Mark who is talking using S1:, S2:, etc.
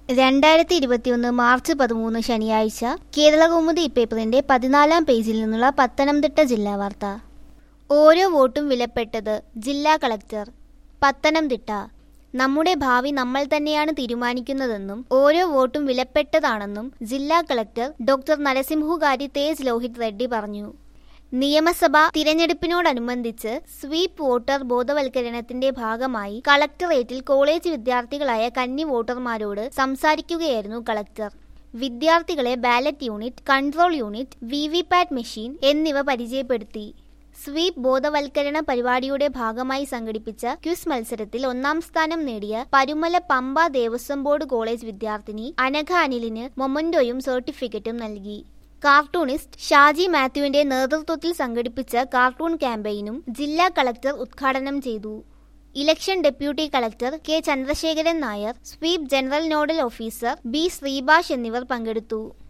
S1: രണ്ടായിരത്തി ഇരുപത്തിയൊന്ന് മാർച്ച് പതിമൂന്ന് ശനിയാഴ്ച കേരളകൗമുദി പേപ്പറിന്റെ പതിനാലാം പേജിൽ നിന്നുള്ള പത്തനംതിട്ട ജില്ലാ വാർത്ത ഓരോ വോട്ടും വിലപ്പെട്ടത് ജില്ലാ കളക്ടർ പത്തനംതിട്ട നമ്മുടെ ഭാവി നമ്മൾ തന്നെയാണ് തീരുമാനിക്കുന്നതെന്നും ഓരോ വോട്ടും വിലപ്പെട്ടതാണെന്നും ജില്ലാ കളക്ടർ ഡോക്ടർ നരസിംഹുകാരി തേജ് ലോഹിത് റെഡ്ഡി പറഞ്ഞു നിയമസഭാ തിരഞ്ഞെടുപ്പിനോടനുബന്ധിച്ച് സ്വീപ് വോട്ടർ ബോധവൽക്കരണത്തിന്റെ ഭാഗമായി കളക്ടറേറ്റിൽ കോളേജ് വിദ്യാർത്ഥികളായ കന്നി വോട്ടർമാരോട് സംസാരിക്കുകയായിരുന്നു കളക്ടർ വിദ്യാർത്ഥികളെ ballot unit control unit V V PAT machine എന്നിവ പരിചയപ്പെടുത്തി സ്വീപ് ബോധവൽക്കരണ പരിപാടിയുടെ ഭാഗമായി സംഘടിപ്പിച്ച ക്വിസ് മത്സരത്തിൽ ഒന്നാം സ്ഥാനം നേടിയ പരുമല പമ്പ ദേവസ്വം ബോർഡ് കോളേജ് വിദ്യാർത്ഥിനി അനഘ അനിലിന് മൊമന്റോയും സർട്ടിഫിക്കറ്റും നൽകി കാർട്ടൂണിസ്റ്റ് ഷാജി മാത്യുവിന്റെ നേതൃത്വത്തിൽ സംഘടിപ്പിച്ച കാർട്ടൂൺ ക്യാമ്പയിനും ജില്ലാ കളക്ടർ ഉദ്ഘാടനം ചെയ്തു election deputy collector K Chandrasekharan Nair sweep general nodal officer B Sreebhash എന്നിവർ പങ്കെടുത്തു